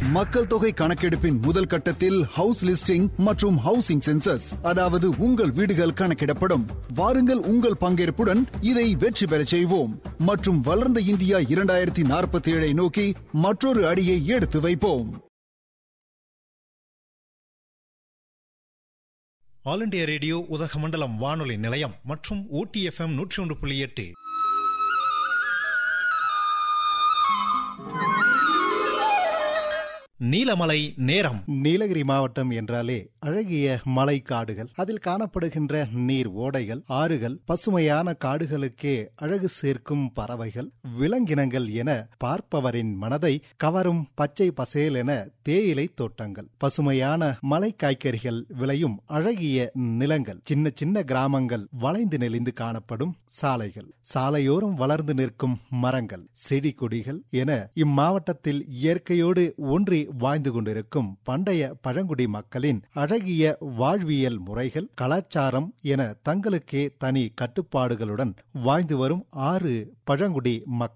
மக்கள் தொகை கணக்கெடுப்பின் முதல் கட்டத்தில் ஹவுஸ் லிஸ்டிங் மற்றும் ஹவுசிங் சென்சஸ் அதாவது உங்கள் வீடுகள் கணக்கிடப்படும் வாருங்கள் உங்கள் பங்கேற்புடன் இதை வெற்றி பெறச் செய்வோம் மற்றும் வளர்ந்த இந்தியா இரண்டாயிரத்தி நாற்பத்தி ஏழை நோக்கி மற்றொரு அடியை எடுத்து வைப்போம் ஆல் இண்டியா ரேடியோ உதகமண்டலம் வானொலி நிலையம் மற்றும் ஊட்டி எஃப்எம் நூற்றி ஒன்று புள்ளி எட்டு நீலமலை நேரம் நீலகிரி மாவட்டம் என்றாலே அழகிய மலை காடுகள் அதில் காணப்படுகின்ற நீர் ஓடைகள் ஆறுகள் பசுமையான காடுகளுக்கே அழகு சேர்க்கும் பறவைகள் விலங்கினங்கள் என பார்ப்பவரின் மனதை கவரும் பச்சை பசேல் என தேயிலை தோட்டங்கள் பசுமையான மலை காய்கறிகள் விளையும் அழகிய நிலங்கள் சின்ன சின்ன கிராமங்கள் வளைந்து நெளிந்து காணப்படும் சாலைகள் சாலையோரம் வளர்ந்து நிற்கும் மரங்கள் செடி கொடிகள் என இம்மாவட்டத்தில் இயற்கையோடு ஒன்றி வாழ்ந்து கொண்டிருக்கும் பண்டைய பழங்குடி மக்களின் அழகிய வாழ்வியல் முறைகள் கலாச்சாரம் என தங்களுக்கே தனி கட்டுப்பாடுகளுடன் வாழ்ந்து வரும் ஆறு பழங்குடி மக்கள்